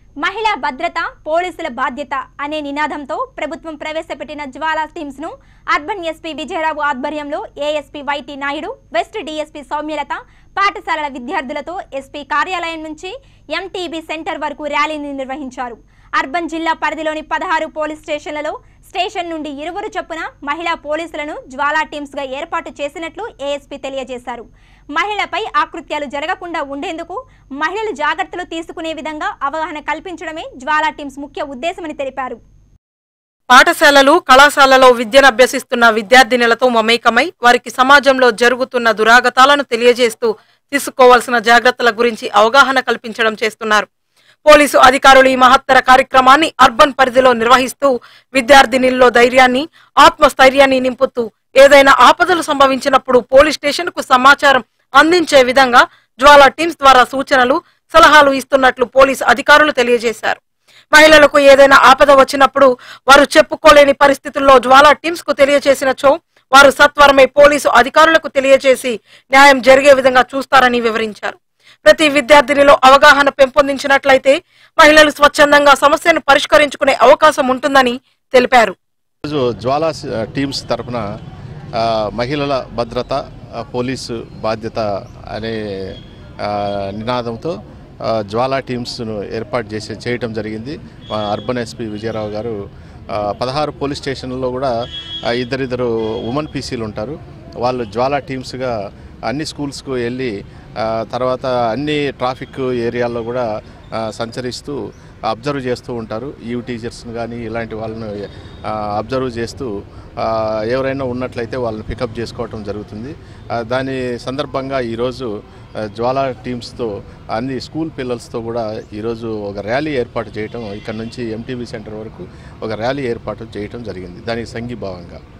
మహిళా భద్రత పోలీసుల బాధ్యత అనే నినాదంతో ప్రభుత్వం ప్రవేశపెట్టిన జ్వాలా టీమ్స్ ను అర్బన్ ఎస్పీ విజయరావు ఆధ్వర్యంలో ASP Y T Naidu west DSP Soumyalatha పాఠశాలల విద్యార్థులతో ఎస్పీ కార్యాలయం నుంచి ఎంటీబీ సెంటర్ వరకు ర్యాలీని నిర్వహించారు అర్బన్ జిల్లా పరిధిలోని పదహారు పోలీస్ స్టేషన్లలో స్టేషన్ నుండి ఇరువురు చొప్పున మహిళా పోలీసులను జ్వాలా టీమ్స్ గా ఏర్పాటు చేసినట్లు ఏఎస్పీ తెలియజేశారు మహిళపై ఆకృత్యాలు జరగకుండా ఉండేందుకు మహిళలు జాగ్రత్తలు తీసుకునే విధంగా అవగాహన కల్పించడమే జ్వాలా టీమ్స్ ముఖ్య ఉద్దేశమని తెలిపారు పాఠశాలలు కళాశాలలో విద్యను అభ్యసిస్తున్న విద్యార్థినులతో మమేకమై వారికి సమాజంలో జరుగుతున్న దురాగతాలను తెలియజేస్తూ తీసుకోవాల్సిన జాగ్రత్తల గురించి అవగాహన కల్పించడం చేస్తున్నారు పోలీసు అధికారులు ఈ మహత్తర కార్యక్రమాన్ని అర్బన్ పరిధిలో నిర్వహిస్తూ విద్యార్థినిల్లో ధైర్యాన్ని ఆత్మస్థైర్యాన్ని నింపుతూ ఏదైనా ఆపదలు సంభవించినప్పుడు పోలీస్ స్టేషన్ కు సమాచారం అందించే విధంగా జ్వాలా టీమ్స్ ద్వారా సూచనలు సలహాలు ఇస్తున్నట్లు పోలీసు అధికారులు తెలియజేశారు మహిళలకు ఏదైనా ఆపద వచ్చినప్పుడు వారు చెప్పుకోలేని పరిస్థితుల్లో జ్వాలా టీమ్స్ కు తెలియజేసినచో వారు సత్వరమే పోలీసు అధికారులకు తెలియజేసి న్యాయం జరిగే విధంగా చూస్తారని వివరించారు ప్రతి విద్యార్థినిలో అవగాహన పెంపొందించినట్లయితే మహిళలు స్వచ్ఛందంగా సమస్యను పరిష్కరించుకునే అవకాశం ఉంటుందని తెలిపారు ఈరోజు జ్వాలా స- టీమ్స్ తరపున ఆ, మహిళల భద్రత ఆ, పోలీసు బాధ్యత అనే ఆ, నినాదంతో ఆ, జ్వాలా టీమ్స్ను ఏర్పాటు చేసి చేయటం జరిగింది మా అర్బన్ ఎస్పీ విజయరావు గారు ఆ, పదహారు పోలీస్ స్టేషన్లలో కూడా ఆ, ఇద్దరిద్దరు ఉమెన్ పీసీలు ఉంటారు వాళ్ళు జ్వాలా టీమ్స్గా అన్ని స్కూల్స్కు వెళ్ళి ఆ, తర్వాత అన్ని ట్రాఫిక్ ఏరియాల్లో కూడా ఆ, సంచరిస్తూ అబ్జర్వ్ చేస్తూ ఉంటారు ఈవ్ టీచర్స్ని కానీ ఇలాంటి వాళ్ళని ఆ, అబ్జర్వ్ చేస్తూ ఆ, ఎవరైనా ఉన్నట్లయితే వాళ్ళని పికప్ చేసుకోవటం జరుగుతుంది ఆ, దాని సందర్భంగా ఈరోజు ఆ, జ్వాలా టీమ్స్తో అన్ని స్కూల్ పిల్లలతో కూడా ఈరోజు ఒక ర్యాలీ ఏర్పాటు చేయటం ఇక్కడ నుంచి ఎంటీవీ సెంటర్ వరకు ఒక ర్యాలీ ఏర్పాటు చేయటం జరిగింది దానికి సంఘీభావంగా